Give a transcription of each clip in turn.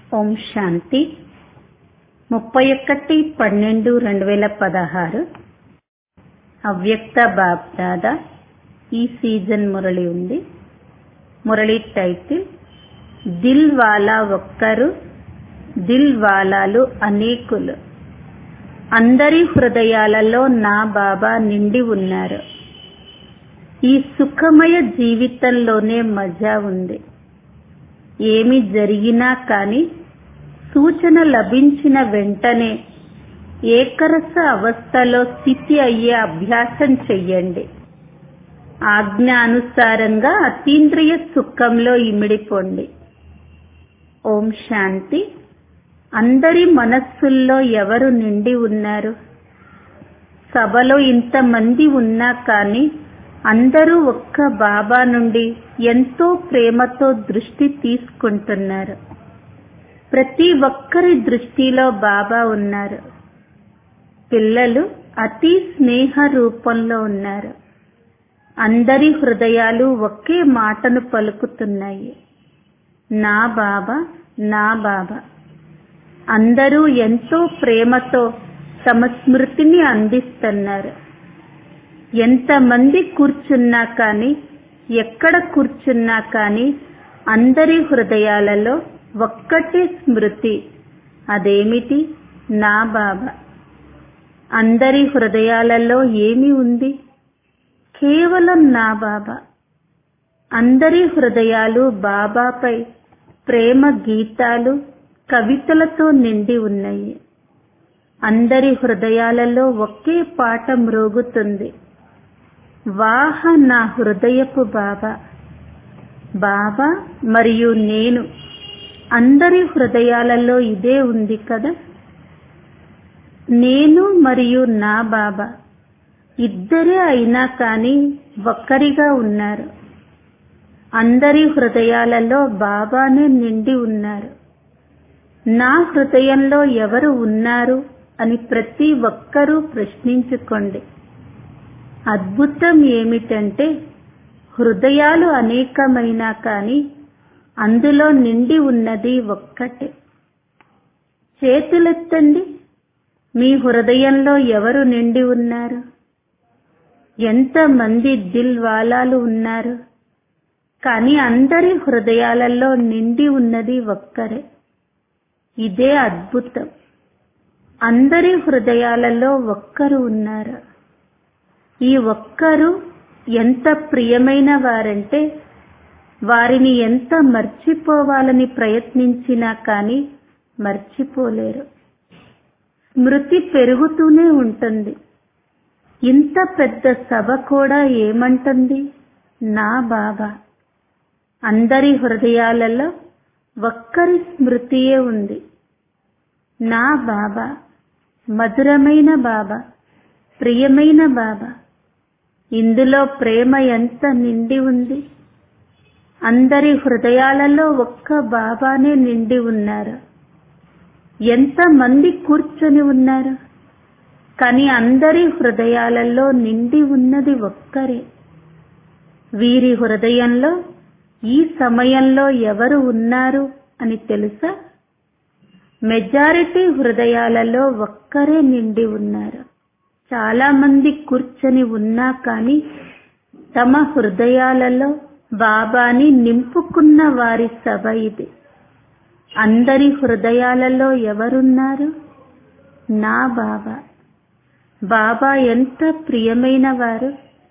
ఓం శాంతి ముప్పై ఒకటి పన్నెండు రెండు వేల పదహారు అవ్యక్త బాప్దాద ఈ సీజన్ మురళి ఉంది మురళి టైటిల్ దిల్ వాలా ఒక్కరు దిల్ వాలాలు అనేకులు అందరి హృదయాలలో నా బాబా నిండి ఉన్నారు ఈ సుఖమయ జీవితంలోనే మజా ఉంది ఏమి జరిగినా కాని సూచన లభించిన వెంటనే ఏకరస అవస్థలో స్థితి అయ్యే అభ్యాసం చెయ్యండి ఆజ్ఞ అనుసారంగా అతీంద్రియ సుఖంలో ఇమిడిపోండి ఓం శాంతి అందరి మనస్సుల్లో ఎవరు నిండి ఉన్నారు సభలో ఇంతమంది ఉన్నా కానీ అందరూ ఒక్క బాబా నుండి ఎంతో ప్రేమతో దృష్టి తీసుకుంటున్నారు ప్రతి ఒక్కరి దృష్టిలో బాబా ఉన్నారు పిల్లలు అతి స్నేహ రూపంలో ఉన్నారు అందరి హృదయాలు ఒకే మాటను పలుకుతున్నాయి నా బాబా నా బాబా అందరూ ఎంతో ప్రేమతో తమ స్మృతిని అందిస్తున్నారు ఎంతమంది కూర్చున్నా కానీ ఎక్కడ కూర్చున్నా కానీ అందరి హృదయాలలో ఒక్కటే స్మృతి అదేమిటి నా బాబా అందరి హృదయాలలో ఏమి ఉంది కేవలం నా బాబా అందరి హృదయాలు బాబాపై ప్రేమ గీతాలు కవితలతో నిండి ఉన్నాయి అందరి హృదయాలలో ఒకే పాట మ్రోగుతుంది వాహ నా హృదయపు బాబా బాబా మరియు నేను అందరి హృదయాలలో ఇదే ఉంది కదా నేను మరియు నా బాబా ఇద్దరే అయినా కానీ ఒక్కరిగా ఉన్నారు అందరి హృదయాలలో బాబానే నిండి ఉన్నారు నా హృదయంలో ఎవరు ఉన్నారు అని ప్రతి ఒక్కరూ ప్రశ్నించుకోండి అద్భుతం ఏమిటంటే హృదయాలు అనేకమైనా కానీ అందులో నిండి ఉన్నది ఒక్కటే చేతులెత్తండి మీ హృదయంలో ఎవరు నిండి ఉన్నారు ఎంతమంది దిల్ వాలాలు ఉన్నారు కానీ అందరి హృదయాలలో నిండి ఉన్నది ఒక్కరే ఇదే అద్భుతం అందరి హృదయాలలో ఒక్కరు ఉన్నారు ఈ ఒక్కరు ఎంత ప్రియమైన వారంటే వారిని ఎంత మర్చిపోవాలని ప్రయత్నించినా కానీ మర్చిపోలేరు స్మృతి పెరుగుతూనే ఉంటుంది ఇంత పెద్ద సభ కూడా ఏమంటుంది నా బాబా అందరి హృదయాలలో ఒక్కరి స్మృతియే ఉంది నా బాబా మధురమైన బాబా ప్రియమైన బాబా ఇందులో ప్రేమ ఎంత నిండి ఉంది అందరి హృదయాలలో ఒక్క బాబానే నిండి ఉన్నారు ఎంతమంది కూర్చొని ఉన్నారు కానీ అందరి హృదయాలలో నిండి ఉన్నది ఒక్కరే వీరి హృదయంలో ఈ సమయంలో ఎవరు ఉన్నారు అని తెలుసా మెజారిటీ హృదయాలలో ఒక్కరే నిండి ఉన్నారు చాలా మంది కూర్చొని ఉన్నా కానీ తమ హృదయాలలో బాబాని నింపుకున్న వారి సభ ఇది అందరి హృదయాలలో ఎవరున్నారు నా బాబా బాబా ఎంత ప్రియమైన వారు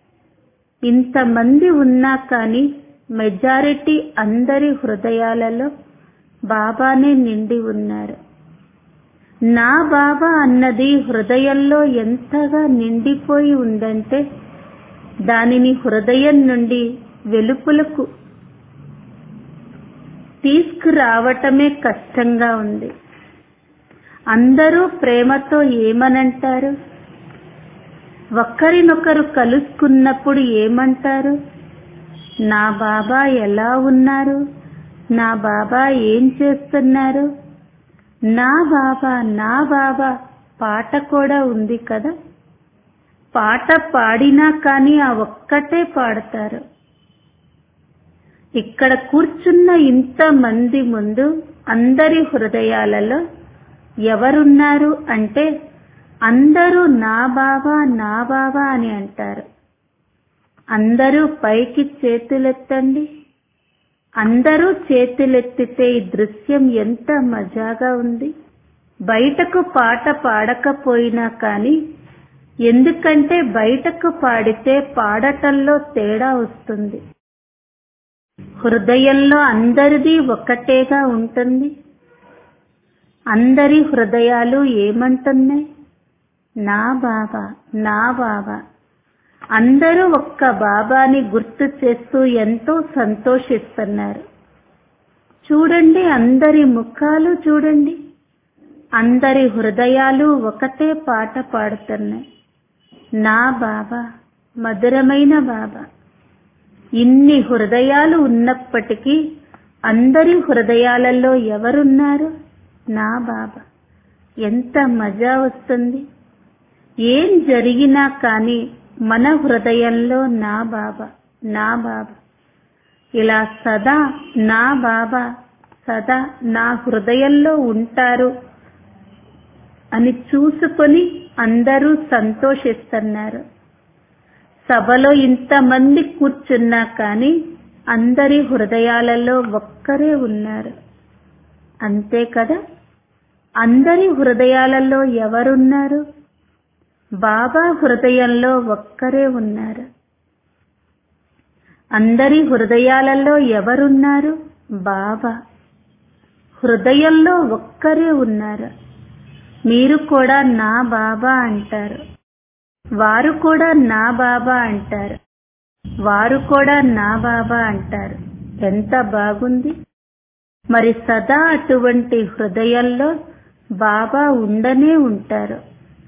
ఇంతమంది ఉన్నా కానీ మెజారిటీ అందరి హృదయాలలో బాబానే నిండి ఉన్నారు నా బాబా అన్నది హృదయంలో ఎంతగా నిండిపోయి ఉందంటే దానిని హృదయం నుండి వెలుపులకు తీసుకురావటమే కష్టంగా ఉంది అందరూ ప్రేమతో ఏమనంటారు ఒకరినొకరు కలుసుకున్నప్పుడు ఏమంటారు నా బాబా ఎలా ఉన్నారు నా బాబా ఏం చేస్తున్నారు నా బాబా నా బాబా పాట కూడా ఉంది కదా పాట పాడినా కానీ ఆ ఒక్కటే పాడతారు ఇక్కడ కూర్చున్న ఇంత మంది ముందు అందరి హృదయాలలో ఎవరున్నారు అంటే అందరూ నా బాబా నా బాబా అని అంటారు అందరూ పైకి చేతులెత్తండి అందరూ చేతులెత్తితే ఈ దృశ్యం ఎంత మజాగా ఉంది బయటకు పాట పాడకపోయినా కానీ ఎందుకంటే బయటకు పాడితే పాడటంలో తేడా వస్తుంది హృదయంలో అందరిది ఒక్కటేగా ఉంటుంది అందరి హృదయాలు ఏమంటున్నాయి నా బాబా నా బాబా అందరూ ఒక్క బాబాని గుర్తు చేస్తూ ఎంతో సంతోషిస్తున్నారు చూడండి అందరి ముఖాలు చూడండి అందరి హృదయాలు ఒకటే పాట పాడుతున్నాయి నా బాబా మధురమైన బాబా ఇన్ని హృదయాలు ఉన్నప్పటికీ అందరి హృదయాలలో ఎవరున్నారు నా బాబా ఎంత మజా వస్తుంది ఏం జరిగినా కానీ మన హృదయంలో నా బాబా నా బాబా ఇలా సదా నా బాబా సదా నా హృదయంలో ఉంటారు అని చూసుకొని అందరూ సంతోషిస్తున్నారు సభలో ఇంతమంది కూర్చున్నా కానీ అందరి హృదయాలలో ఒక్కరే ఉన్నారు అంతే కదా అందరి హృదయాలలో ఎవరున్నారు బాబా హృదయంలో ఒక్కరే ఉన్నారు అందరి హృదయాలలో ఎవరున్నారు బాబా హృదయంలో ఒక్కరే ఉన్నారు మీరు కూడా నా బాబా అంటారు వారు కూడా నా బాబా అంటారు వారు కూడా నా బాబా అంటారు ఎంత బాగుంది మరి సదా అటువంటి హృదయంలో బాబా ఉండనే ఉంటారు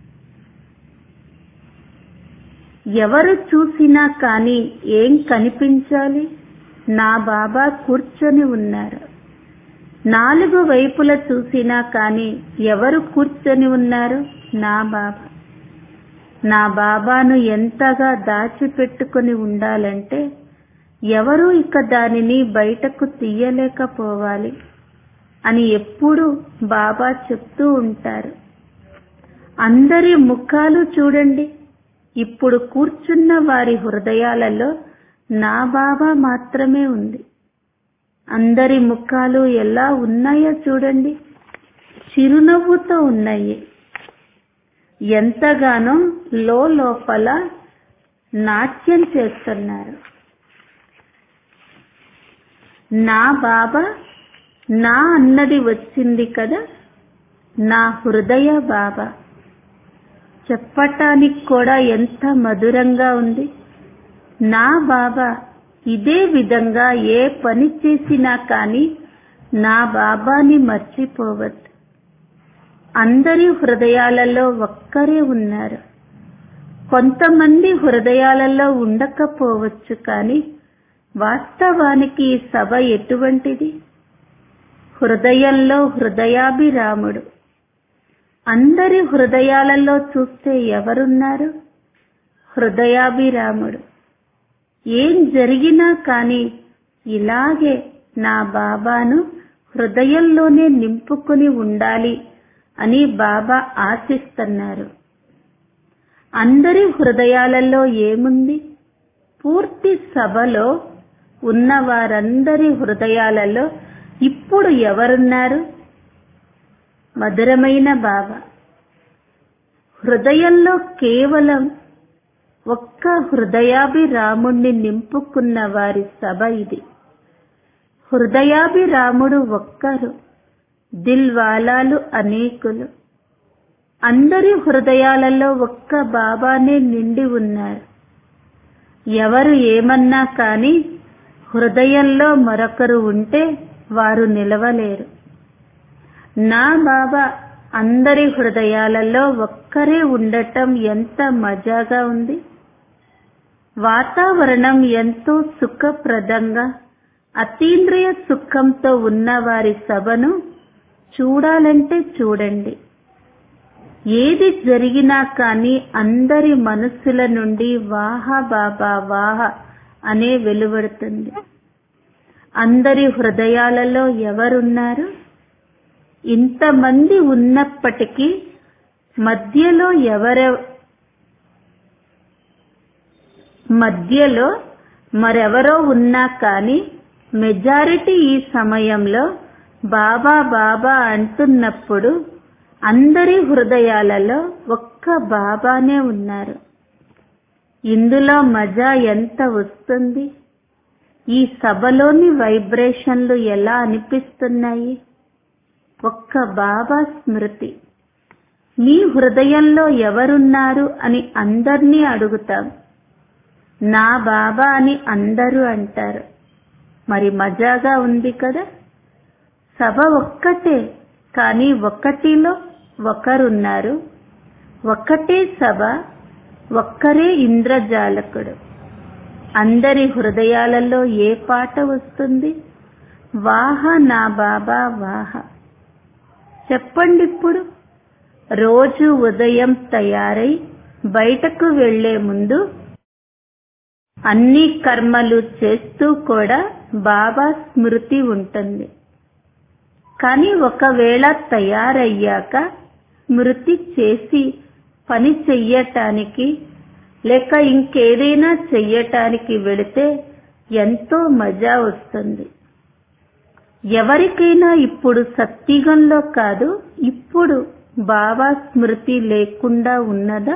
ఎవరు చూసినా కానీ ఏం కనిపించాలి నా బాబా కూర్చొని ఉన్నారు నాలుగు వైపుల చూసినా కానీ ఎవరు కూర్చొని ఉన్నారు నా బాబా నా బాబాను ఎంతగా దాచిపెట్టుకుని ఉండాలంటే ఎవరు ఇక దానిని బయటకు తీయలేకపోవాలి అని ఎప్పుడు బాబా చెప్తూ ఉంటారు అందరి ముఖాలు చూడండి ఇప్పుడు కూర్చున్న వారి హృదయాలలో నా బాబా మాత్రమే ఉంది అందరి ముఖాలు ఎలా ఉన్నాయో చూడండి చిరునవ్వుతో ఉన్నాయి ఎంతగానో లోపల నాట్యం చేస్తున్నారు నా బాబా నా అన్నది వచ్చింది కదా నా హృదయ బాబా చెప్పటానికి కూడా ఎంత మధురంగా ఉంది నా బాబా ఇదే విధంగా ఏ పని చేసినా కానీ నా బాబాని మర్చిపోవద్దు అందరి హృదయాలలో ఒక్కరే ఉన్నారు కొంతమంది హృదయాలలో ఉండకపోవచ్చు కానీ వాస్తవానికి ఈ సభ ఎటువంటిది హృదయంలో హృదయాభిరాముడు అందరి హృదయాలలో చూస్తే ఎవరున్నారు హృదయాభిరాముడు ఏం జరిగినా కానీ ఇలాగే నా బాబాను హృదయంలోనే నింపుకుని ఉండాలి అని బాబా ఆశిస్తున్నారు అందరి హృదయాలలో ఏముంది పూర్తి సభలో ఉన్న వారందరి హృదయాలలో ఇప్పుడు ఎవరున్నారు మధురమైన బాబా హృదయంలో కేవలం ఒక్క హృదయాభిరాముణ్ణి నింపుకున్న వారి సభ ఇది హృదయాభిరాముడు ఒక్కరు దిల్వాలాలు అనేకులు అందరి హృదయాలలో ఒక్క బాబానే నిండి ఉన్నారు ఎవరు ఏమన్నా కానీ హృదయంలో మరొకరు ఉంటే వారు నిలవలేరు నా బాబా అందరి హృదయాలలో ఒక్కరే ఉండటం ఎంత మజాగా ఉంది వాతావరణం ఎంతో సుఖప్రదంగా అతీంద్రియ సుఖంతో ఉన్న వారి సభను చూడాలంటే చూడండి ఏది జరిగినా కానీ అందరి మనస్సుల నుండి వాహ బాబా వాహ అనే వెలువడుతుంది అందరి హృదయాలలో ఎవరున్నారు ఇంతమంది ఉన్నప్పటికీ మధ్యలో ఎవరె మధ్యలో మరెవరో ఉన్నా కానీ మెజారిటీ ఈ సమయంలో బాబా బాబా అంటున్నప్పుడు అందరి హృదయాలలో ఒక్క బాబానే ఉన్నారు ఇందులో మజా ఎంత వస్తుంది ఈ సభలోని వైబ్రేషన్లు ఎలా అనిపిస్తున్నాయి ఒక్క బాబా స్మృతి మీ హృదయంలో ఎవరున్నారు అని అందర్నీ అడుగుతాం నా బాబా అని అందరూ అంటారు మరి మజాగా ఉంది కదా సభ ఒక్కటే కానీ ఒకటిలో ఒకరున్నారు ఒకటే సభ ఒక్కరే ఇంద్రజాలకుడు అందరి హృదయాలలో ఏ పాట వస్తుంది వాహ నా బాబా వాహ చెప్పండి ఇప్పుడు రోజు ఉదయం తయారై బయటకు వెళ్లే ముందు అన్ని కర్మలు చేస్తూ కూడా బాబా స్మృతి ఉంటుంది కానీ ఒకవేళ తయారయ్యాక స్మృతి చేసి పని చెయ్యటానికి లేక ఇంకేదైనా చెయ్యటానికి వెళితే ఎంతో మజా వస్తుంది ఎవరికైనా ఇప్పుడు సత్యుగంలో కాదు ఇప్పుడు బాబా స్మృతి లేకుండా ఉన్నదా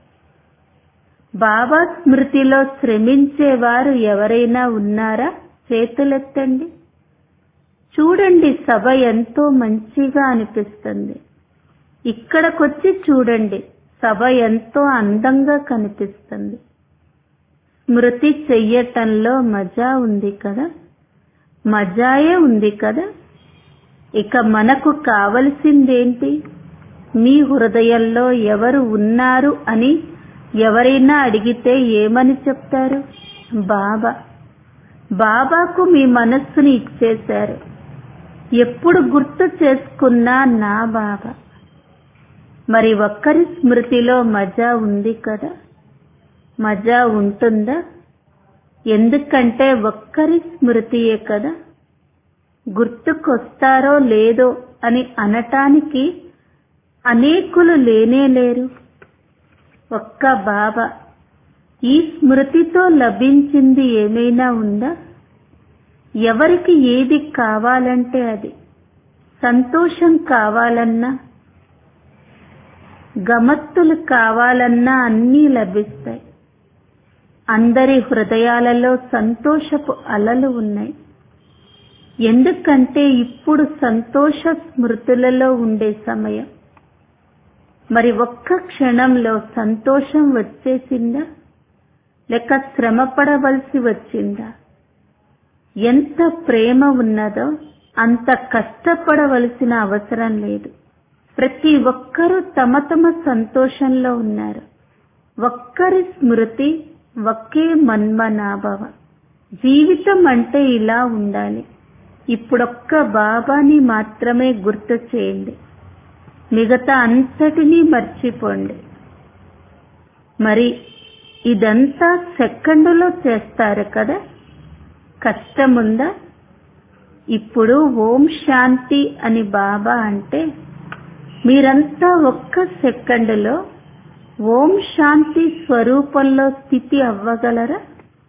బాబా స్మృతిలో శ్రమించేవారు ఎవరైనా ఉన్నారా చేతులెత్తండి చూడండి సభ ఎంతో మంచిగా అనిపిస్తుంది ఇక్కడకొచ్చి చూడండి సభ ఎంతో అందంగా కనిపిస్తుంది స్మృతి చెయ్యటంలో మజా ఉంది కదా మజాయే ఉంది కదా ఇక మనకు కావలసిందేంటి మీ హృదయంలో ఎవరు ఉన్నారు అని ఎవరైనా అడిగితే ఏమని చెప్తారు బాబా బాబాకు మీ మనస్సుని ఇచ్చేశారు ఎప్పుడు గుర్తు చేసుకున్నా నా బాబా మరి ఒక్కరి స్మృతిలో మజా ఉంది కదా మజా ఉంటుందా ఎందుకంటే ఒక్కరి స్మృతియే కదా గుర్తుకొస్తారో లేదో అని అనటానికి అనేకులు లేనే లేరు ఒక్క బాబా ఈ స్మృతితో లభించింది ఏమైనా ఉందా ఎవరికి ఏది కావాలంటే అది సంతోషం కావాలన్నా గమత్తులు కావాలన్నా అన్నీ లభిస్తాయి అందరి హృదయాలలో సంతోషపు అలలు ఉన్నాయి ఎందుకంటే ఇప్పుడు సంతోష స్మృతులలో ఉండే సమయం మరి ఒక్క క్షణంలో సంతోషం వచ్చేసిందా లేక శ్రమ పడవలసి వచ్చిందా ఎంత ప్రేమ ఉన్నదో అంత కష్టపడవలసిన అవసరం లేదు ప్రతి ఒక్కరూ తమ తమ సంతోషంలో ఉన్నారు ఒక్కరి స్మృతి ఒకే మన్మనాభవ జీవితం అంటే ఇలా ఉండాలి ఇప్పుడొక్క బాబాని మాత్రమే గుర్తు చేయండి మిగతా అంతటినీ మర్చిపోండి మరి ఇదంతా సెకండులో చేస్తారు కదా కష్టముందా ఇప్పుడు ఓం శాంతి అని బాబా అంటే మీరంతా ఒక్క సెకండులో ఓం శాంతి స్వరూపంలో స్థితి అవ్వగలరా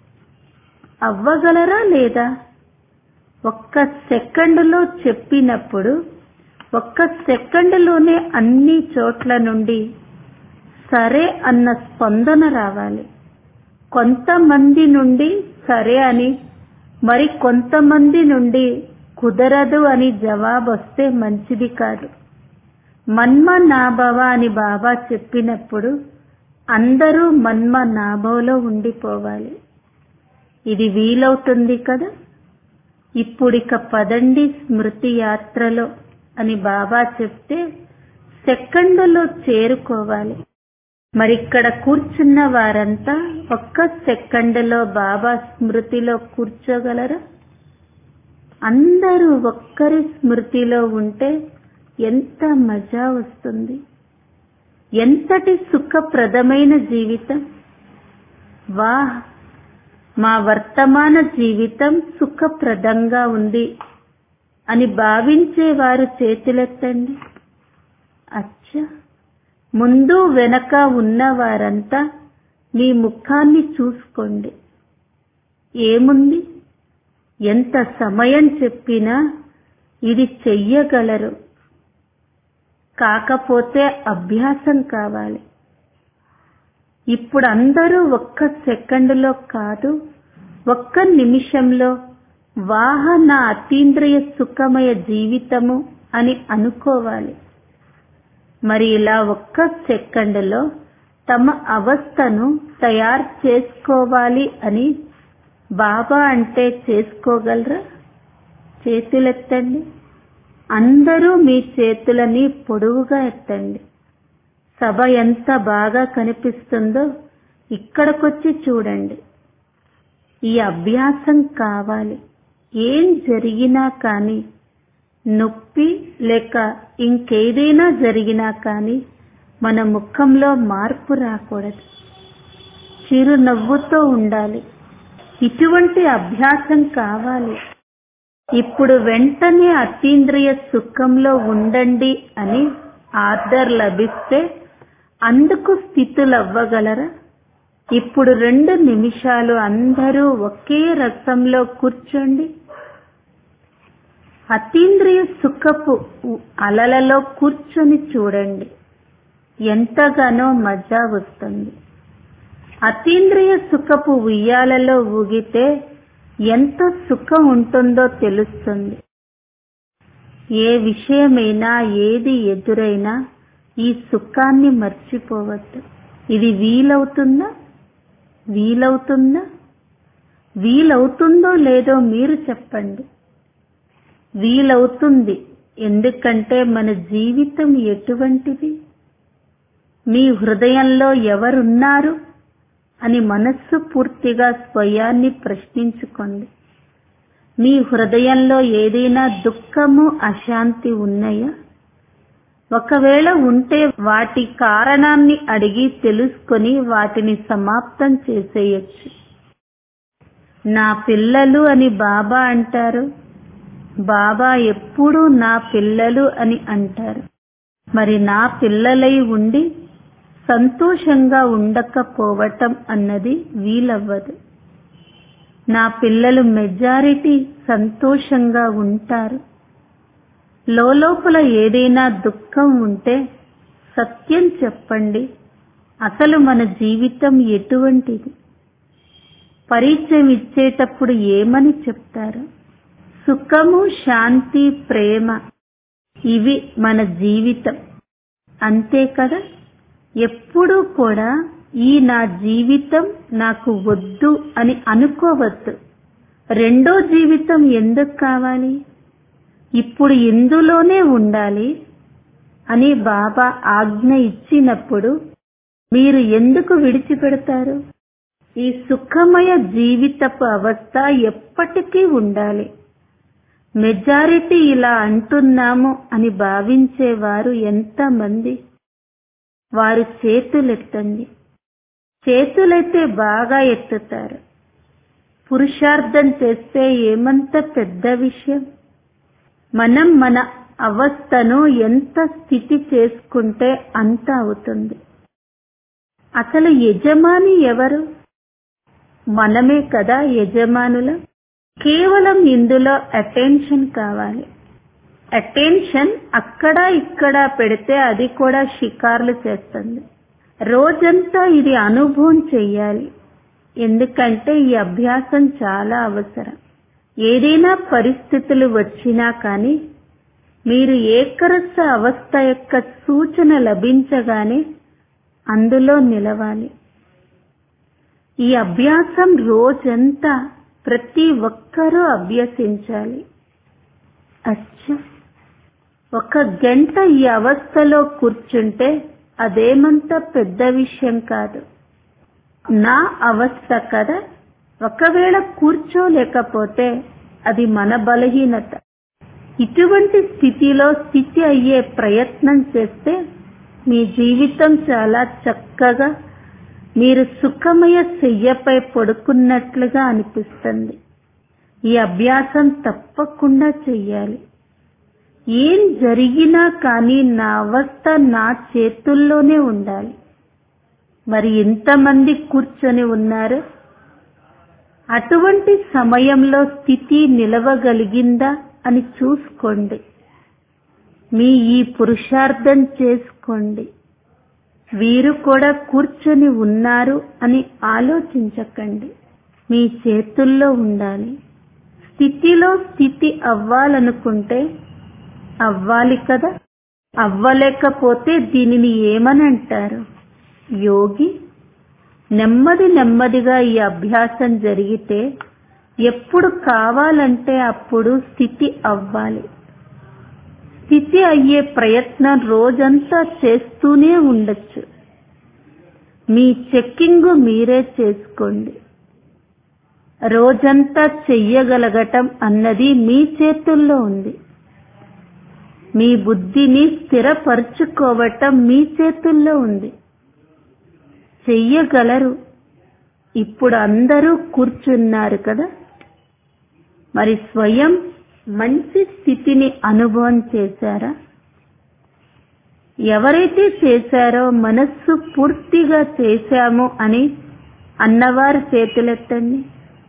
అవ్వగలరా లేదా ఒక్క సెకండులో చెప్పినప్పుడు ఒక్క సెకండులోనే అన్ని చోట్ల నుండి సరే అన్న స్పందన రావాలి కొంతమంది నుండి సరే అని మరి కొంతమంది నుండి కుదరదు అని జవాబు వస్తే మంచిది కాదు మన్మ నాభవ అని బాబా చెప్పినప్పుడు అందరూ మన్మ నాభవలో ఉండిపోవాలి ఇది వీలవుతుంది కదా ఇప్పుడిక పదండి స్మృతి యాత్రలో అని బాబా చెప్తే సెకండులో చేరుకోవాలి మరిక్కడ కూర్చున్న వారంతా ఒక్క సెకండులో బాబా స్మృతిలో కూర్చోగలరా అందరూ ఒక్కరి స్మృతిలో ఉంటే ఎంత మజా వస్తుంది ఎంతటి సుఖప్రదమైన జీవితం వాహ్ మా వర్తమాన జీవితం సుఖప్రదంగా ఉంది అని భావించేవారు చేతులెత్తండి అచ్చ ముందు వెనక ఉన్నవారంతా మీ ముఖాన్ని చూసుకోండి ఏముంది ఎంత సమయం చెప్పినా ఇది చెయ్యగలరు కాకపోతే అభ్యాసం కావాలి ఇప్పుడు అందరూ ఒక్క సెకండులో కాదు ఒక్క నిమిషంలో వాహ నా అతీంద్రియ సుఖమయ జీవితము అని అనుకోవాలి మరి ఇలా ఒక్క సెకండులో తమ అవస్థను తయారు చేసుకోవాలి అని బాబా అంటే చేసుకోగలరా చేతులెత్తండి అందరూ మీ చేతులని పొడవుగా ఎత్తండి సభ ఎంత బాగా కనిపిస్తుందో ఇక్కడికొచ్చి చూడండి ఈ అభ్యాసం కావాలి ఏం జరిగినా కానీ నొప్పి లేక ఇంకేదైనా జరిగినా కానీ మన ముఖంలో మార్పు రాకూడదు చిరునవ్వుతో ఉండాలి ఇటువంటి అభ్యాసం కావాలి ఇప్పుడు వెంటనే అతీంద్రియ సుఖంలో ఉండండి అని ఆర్డర్ లభిస్తే అందుకు స్థితులవ్వగలరా ఇప్పుడు రెండు నిమిషాలు అందరూ ఒకే రసంలో కూర్చోండి అతీంద్రియ సుఖపు అలలలో కూర్చొని చూడండి ఎంతగానో మజా వస్తుంది అతీంద్రియ సుఖపు ఉయ్యాలలో ఊగితే ఎంత సుఖం ఉంటుందో తెలుస్తుంది ఏ విషయమైనా ఏది ఎదురైనా ఈ సుఖాన్ని మర్చిపోవద్దు ఇది వీలవుతుందా వీలవుతుందా వీలవుతుందో లేదో మీరు చెప్పండి వీలవుతుంది ఎందుకంటే మన జీవితం ఎటువంటిది మీ హృదయంలో ఎవరున్నారు అని మనస్సు పూర్తిగా స్వయాన్ని ప్రశ్నించుకోండి మీ హృదయంలో ఏదైనా దుఃఖము అశాంతి ఉన్నాయా ఒకవేళ ఉంటే వాటి కారణాన్ని అడిగి తెలుసుకొని వాటిని సమాప్తం చేసేయచ్చు నా పిల్లలు అని బాబా అంటారు బాబా ఎప్పుడూ నా పిల్లలు అని అంటారు మరి నా పిల్లలై ఉండి సంతోషంగా ఉండకపోవటం అన్నది వీలవ్వదు నా పిల్లలు మెజారిటీ సంతోషంగా ఉంటారు లోపల ఏదైనా దుఃఖం ఉంటే సత్యం చెప్పండి అసలు మన జీవితం ఎటువంటిది పరిచయం ఇచ్చేటప్పుడు ఏమని చెప్తారు సుఖము శాంతి ప్రేమ ఇవి మన జీవితం అంతే కదా ఎప్పుడూ కూడా ఈ నా జీవితం నాకు వద్దు అని అనుకోవద్దు రెండో జీవితం ఎందుకు కావాలి ఇప్పుడు ఇందులోనే ఉండాలి అని బాబా ఆజ్ఞ ఇచ్చినప్పుడు మీరు ఎందుకు విడిచిపెడతారు ఈ సుఖమయ జీవితపు అవస్థ ఎప్పటికీ ఉండాలి మెజారిటీ ఇలా అంటున్నాము అని భావించేవారు ఎంతమంది వారు చేతులెత్తండి చేతులైతే బాగా ఎత్తుతారు పురుషార్థం చేస్తే ఏమంత పెద్ద విషయం మనం మన అవస్థను ఎంత స్థితి చేసుకుంటే అంత అవుతుంది అసలు యజమాని ఎవరు మనమే కదా యజమానుల కేవలం ఇందులో అటెన్షన్ కావాలి అటెన్షన్ అక్కడ ఇక్కడ పెడితే అది కూడా షికార్లు చేస్తుంది రోజంతా ఇది అనుభవం చెయ్యాలి ఎందుకంటే ఈ అభ్యాసం చాలా అవసరం ఏదైనా పరిస్థితులు వచ్చినా కానీ మీరు ఏకరస అవస్థ యొక్క సూచన లభించగానే అందులో నిలవాలి ఈ అభ్యాసం రోజంతా ప్రతి ఒక్కరూ అభ్యసించాలి అచ్చా ఒక గంట ఈ అవస్థలో కూర్చుంటే అదేమంత పెద్ద విషయం కాదు నా అవస్థ కదా ఒకవేళ కూర్చోలేకపోతే అది మన బలహీనత ఇటువంటి స్థితిలో స్థితి అయ్యే ప్రయత్నం చేస్తే మీ జీవితం చాలా చక్కగా మీరు సుఖమయ శయ్యపై పడుకున్నట్లుగా అనిపిస్తుంది ఈ అభ్యాసం తప్పకుండా చెయ్యాలి ఏం జరిగినా కానీ నా అవస్థ నా చేతుల్లోనే ఉండాలి మరి ఇంతమంది కూర్చొని ఉన్నారు అటువంటి సమయంలో స్థితి నిలవగలిగిందా అని చూసుకోండి మీ ఈ పురుషార్థం చేసుకోండి వీరు కూడా కూర్చొని ఉన్నారు అని ఆలోచించకండి మీ చేతుల్లో ఉండాలి స్థితిలో స్థితి అవ్వాలనుకుంటే అవ్వాలి కదా అవ్వలేకపోతే దీనిని ఏమని అంటారు యోగి నెమ్మది నెమ్మదిగా ఈ అభ్యాసం జరిగితే ఎప్పుడు కావాలంటే అప్పుడు స్థితి అవ్వాలి స్థితి అయ్యే ప్రయత్నం రోజంతా చేస్తూనే ఉండొచ్చు మీ చెక్కింగ్ మీరే చేసుకోండి రోజంతా చెయ్యగలగటం అన్నది మీ చేతుల్లో ఉంది మీ బుద్ధిని స్థిరపరుచుకోవటం మీ చేతుల్లో ఉంది చెయ్యగలరు ఇప్పుడు అందరూ కూర్చున్నారు కదా మరి స్వయం మంచి స్థితిని అనుభవం చేశారా ఎవరైతే చేశారో మనస్సు పూర్తిగా చేశాము అని అన్నవారు చేతులెత్తండి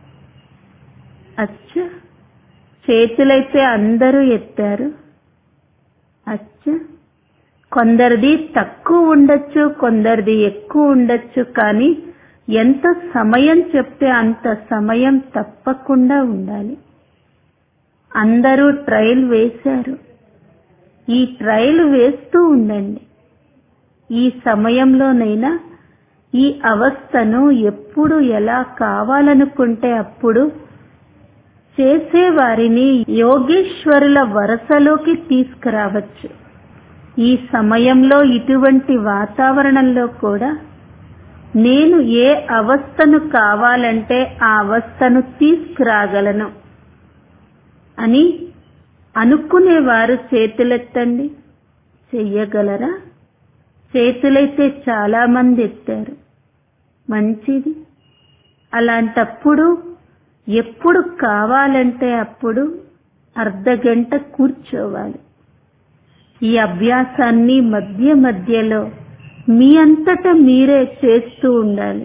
అచ్చ చేతులైతే అందరూ ఎత్తారు అచ్చ కొందరిది తక్కువ ఉండొచ్చు కొందరిది ఎక్కువ ఉండొచ్చు కానీ ఎంత సమయం చెప్తే అంత సమయం తప్పకుండా ఉండాలి అందరూ ట్రయల్ వేశారు ఈ ట్రయల్ వేస్తూ ఉండండి ఈ సమయంలోనైనా ఈ అవస్థను ఎప్పుడు ఎలా కావాలనుకుంటే అప్పుడు చేసేవారిని యోగేశ్వరుల వరసలోకి తీసుకురావచ్చు ఈ సమయంలో ఇటువంటి వాతావరణంలో కూడా నేను ఏ అవస్థను కావాలంటే ఆ అవస్థను తీసుకురాగలను అని అనుకునేవారు చేతులెత్తండి చెయ్యగలరా చేతులైతే చాలా మంది ఎత్తారు మంచిది అలాంటప్పుడు ఎప్పుడు కావాలంటే అప్పుడు అర్ధగంట కూర్చోవాలి ఈ అభ్యాసాన్ని మధ్య మధ్యలో మీ అంతట మీరే చేస్తూ ఉండాలి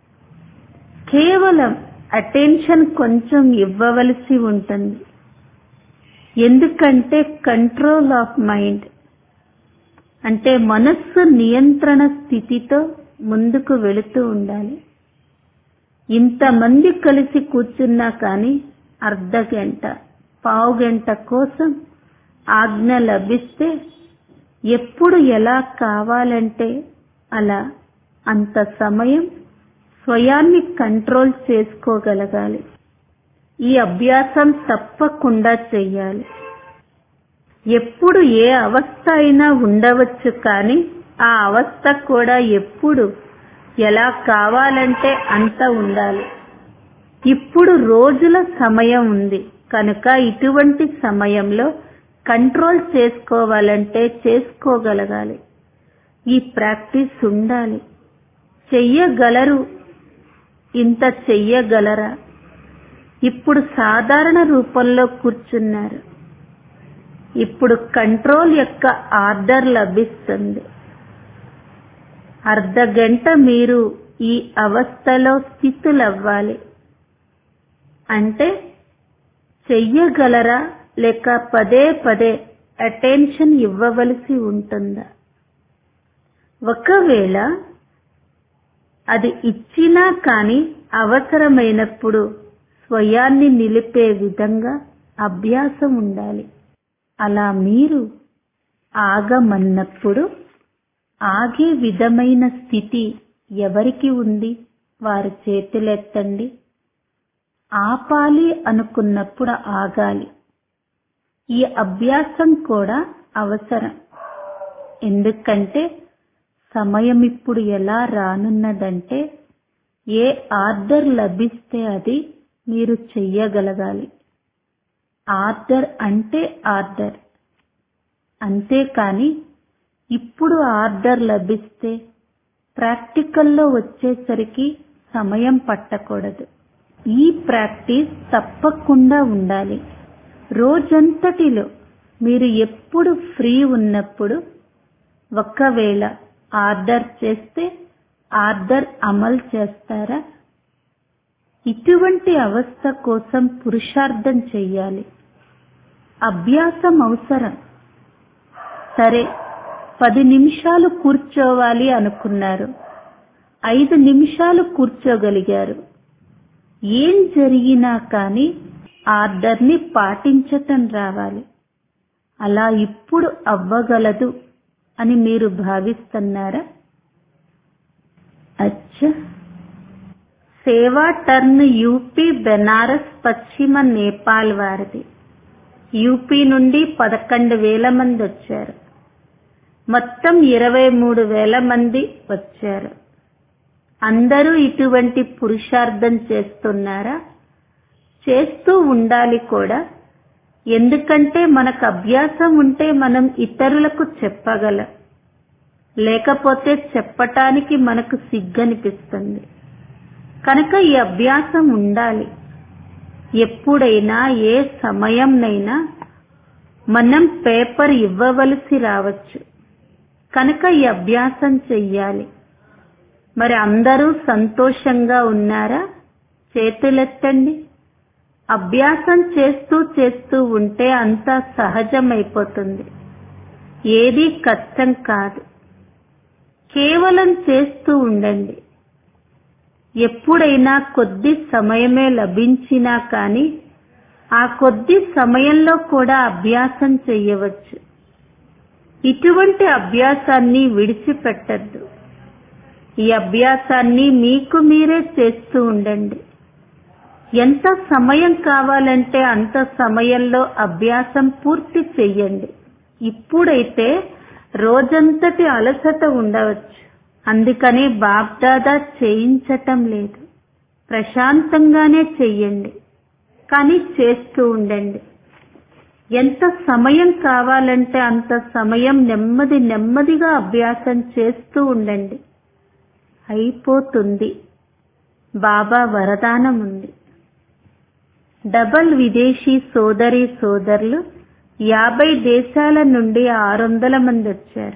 కేవలం అటెన్షన్ కొంచెం ఇవ్వవలసి ఉంటుంది ఎందుకంటే కంట్రోల్ ఆఫ్ మైండ్ అంటే మనస్సు నియంత్రణ స్థితితో ముందుకు వెళుతూ ఉండాలి ఇంతమంది కలిసి కూర్చున్నా కానీ అర్ధ గంట పావు గంట కోసం ఆజ్ఞ లభిస్తే ఎప్పుడు ఎలా కావాలంటే అలా అంత సమయం స్వయాన్ని కంట్రోల్ చేసుకోగలగాలి ఈ అభ్యాసం తప్పకుండా చెయ్యాలి ఎప్పుడు ఏ అవస్థ అయినా ఉండవచ్చు కానీ ఆ అవస్థ కూడా ఎప్పుడు ఎలా కావాలంటే అంత ఉండాలి ఇప్పుడు రోజుల సమయం ఉంది కనుక ఇటువంటి సమయంలో కంట్రోల్ చేసుకోవాలంటే చేసుకోగలగాలి ఈ ప్రాక్టీస్ ఉండాలి చెయ్యగలరు ఇంత చెయ్యగలరా ఇప్పుడు సాధారణ రూపంలో కూర్చున్నారు ఇప్పుడు కంట్రోల్ యొక్క ఆర్డర్ లభిస్తుంది అర్ధ గంట మీరు ఈ అవస్థలో స్థితులవ్వాలి అంటే చెయ్యగలరా లేక పదే పదే అటెన్షన్ ఇవ్వవలసి ఉంటుందా ఒకవేళ అది ఇచ్చినా కానీ అవసరమైనప్పుడు స్వయాన్ని నిలిపే విధంగా అభ్యాసం ఉండాలి అలా మీరు ఆగమన్నప్పుడు ఆగే విధమైన స్థితి ఎవరికి ఉంది వారి చేతులెత్తండి ఆపాలి అనుకున్నప్పుడు ఆగాలి ఈ అభ్యాసం కూడా అవసరం ఎందుకంటే సమయం ఇప్పుడు ఎలా రానున్నదంటే ఏ ఆర్డర్ లభిస్తే అది మీరు చెయ్యగలగాలి ఆర్డర్ అంటే ఆర్డర్ అంతేకాని ఇప్పుడు ఆర్డర్ లభిస్తే ప్రాక్టికల్లో వచ్చేసరికి సమయం పట్టకూడదు ఈ ప్రాక్టీస్ తప్పకుండా ఉండాలి రోజంతటిలో మీరు ఎప్పుడు ఫ్రీ ఉన్నప్పుడు ఒకవేళ ఆర్డర్ చేస్తే ఆర్డర్ అమలు చేస్తారా ఇటువంటి అవస్థ కోసం పురుషార్థం చెయ్యాలి అభ్యాసం అవసరం సరే పది నిమిషాలు కూర్చోవాలి అనుకున్నారు ఐదు నిమిషాలు కూర్చోగలిగారు ఏం జరిగినా కానీ ఆర్డర్ని పాటించటం రావాలి అలా ఇప్పుడు అవ్వగలదు అని మీరు భావిస్తున్నారా అచ్చా సేవా టర్న్ యూపీ బెనారస్ పశ్చిమ నేపాల్ వారిది యూపీ నుండి పదకొండు వేల మంది వచ్చారు మొత్తం ఇరవై మూడు వేల మంది వచ్చారు అందరూ ఇటువంటి పురుషార్థం చేస్తున్నారా చేస్తూ ఉండాలి కూడా ఎందుకంటే మనకు అభ్యాసం ఉంటే మనం ఇతరులకు చెప్పగలం లేకపోతే చెప్పటానికి మనకు సిగ్గనిపిస్తుంది కనుక ఈ అభ్యాసం ఉండాలి ఎప్పుడైనా ఏ సమయంనైనా మనం పేపర్ ఇవ్వవలసి రావచ్చు కనుక ఈ అభ్యాసం చెయ్యాలి మరి అందరూ సంతోషంగా ఉన్నారా చేతులెత్తండి అభ్యాసం చేస్తూ చేస్తూ ఉంటే అంతా సహజమైపోతుంది ఏదీ కష్టం కాదు కేవలం చేస్తూ ఉండండి ఎప్పుడైనా కొద్ది సమయమే లభించినా కానీ ఆ కొద్ది సమయంలో కూడా అభ్యాసం చెయ్యవచ్చు ఇటువంటి అభ్యాసాన్ని విడిచిపెట్టద్దు ఈ అభ్యాసాన్ని మీకు మీరే చేస్తూ ఉండండి ఎంత సమయం కావాలంటే అంత సమయంలో అభ్యాసం పూర్తి చెయ్యండి ఇప్పుడైతే రోజంతటి అలసట ఉండవచ్చు అందుకని బాబ్దాదా చేయించటం లేదు ప్రశాంతంగానే చెయ్యండి కానీ చేస్తూ ఉండండి ఎంత సమయం కావాలంటే అంత సమయం నెమ్మది నెమ్మదిగా అభ్యాసం చేస్తూ ఉండండి అయిపోతుంది బాబా వరదానం ఉంది డబల్ విదేశీ సోదరి సోదరులు యాభై దేశాల నుండి ఆరు వందల మంది వచ్చారు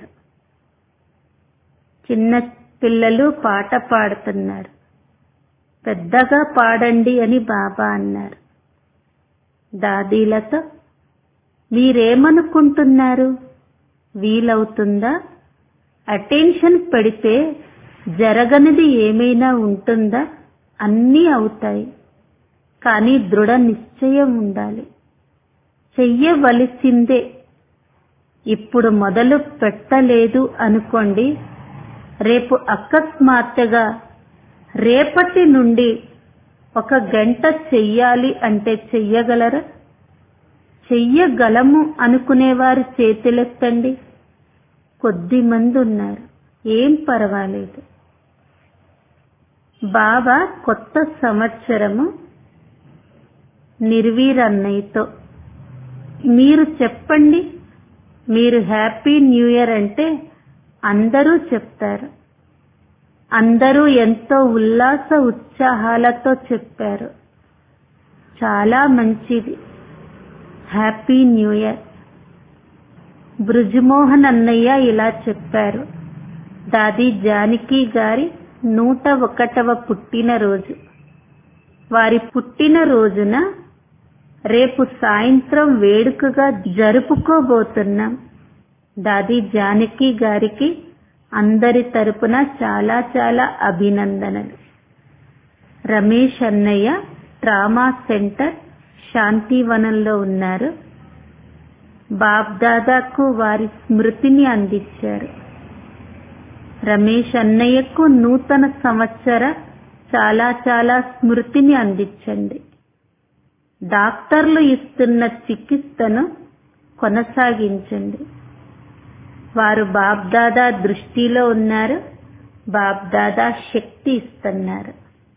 చిన్న పిల్లలు పాట పాడుతున్నారు పెద్దగా పాడండి అని బాబా అన్నారు దాదీలతో మీరేమనుకుంటున్నారు వీలవుతుందా అటెన్షన్ పెడితే జరగనిది ఏమైనా ఉంటుందా అన్నీ అవుతాయి కానీ దృఢ నిశ్చయం ఉండాలి చెయ్యవలసిందే ఇప్పుడు మొదలు పెట్టలేదు అనుకోండి రేపు అకస్మాత్తుగా రేపటి నుండి ఒక గంట చెయ్యాలి అంటే చెయ్యగలరా చెయ్యగలము అనుకునేవారు చేతులెత్తండి కొద్ది మంది ఉన్నారు ఏం పర్వాలేదు బాబా కొత్త సంవత్సరము నిర్వీరన్నయ్యతో మీరు చెప్పండి మీరు హ్యాపీ న్యూ ఇయర్ అంటే అందరూ చెప్తారు అందరూ ఎంతో ఉల్లాస ఉత్సాహాలతో చెప్పారు చాలా మంచిది హ్యాపీ న్యూ ఇయర్ బ్రుజమోహన్ అన్నయ్య ఇలా చెప్పారు దాది జానకి గారి నూట ఒకటవ పుట్టినరోజు వారి పుట్టినరోజున రేపు సాయంత్రం వేడుకగా జరుపుకోబోతున్నాం దాది జానకి గారికి అందరి తరపున చాలా చాలా అభినందనలు రమేష్ అన్నయ్య ట్రామా సెంటర్ శాంతివనంలో ఉన్నారు బాబ్దాదాకు వారి స్మృతిని అందించారు రమేష్ అన్నయ్యకు నూతన సంవత్సర చాలా చాలా స్మృతిని అందించండి డాక్టర్లు ఇస్తున్న చికిత్సను కొనసాగించండి వారు బాబ్దాదా దృష్టిలో ఉన్నారు బాబ్దాదా శక్తి ఇస్తున్నారు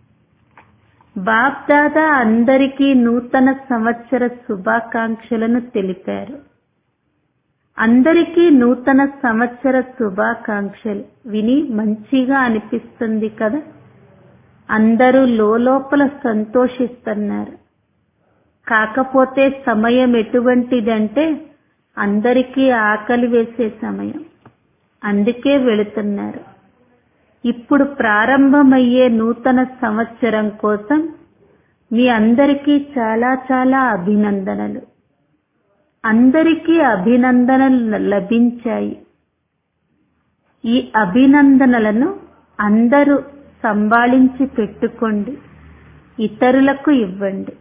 బాబ్దాదా అందరికీ నూతన సంవత్సర శుభాకాంక్షలను తెలిపారు అందరికీ నూతన సంవత్సర శుభాకాంక్షలు విని మంచిగా అనిపిస్తుంది కదా అందరూ లోపల సంతోషిస్తున్నారు కాకపోతే సమయం ఎటువంటిదంటే అందరికీ ఆకలి వేసే సమయం అందుకే వెళుతున్నారు ఇప్పుడు ప్రారంభమయ్యే నూతన సంవత్సరం కోసం మీ అందరికీ చాలా చాలా అభినందనలు అందరికీ అభినందనలు లభించాయి ఈ అభినందనలను అందరూ సంభాళించి పెట్టుకోండి ఇతరులకు ఇవ్వండి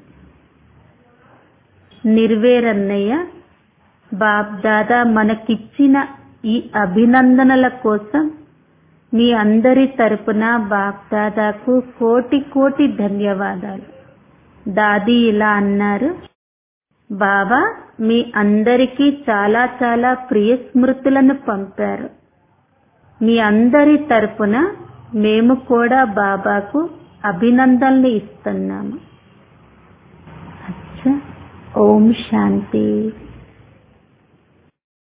నిర్వేరన్నయ్య బాబ్ దాదా మనకిచ్చిన ఈ అభినందనల కోసం మీ అందరి తరపున బాబ్ దాదాకు కోటి కోటి ధన్యవాదాలు దాది ఇలా అన్నారు బాబా మీ అందరికీ చాలా చాలా ప్రియ స్మృతులను పంపారు మీ అందరి తరపున మేము కూడా బాబాకు అభినందనలు ఇస్తున్నాము అచ్చా ఓం శాంతి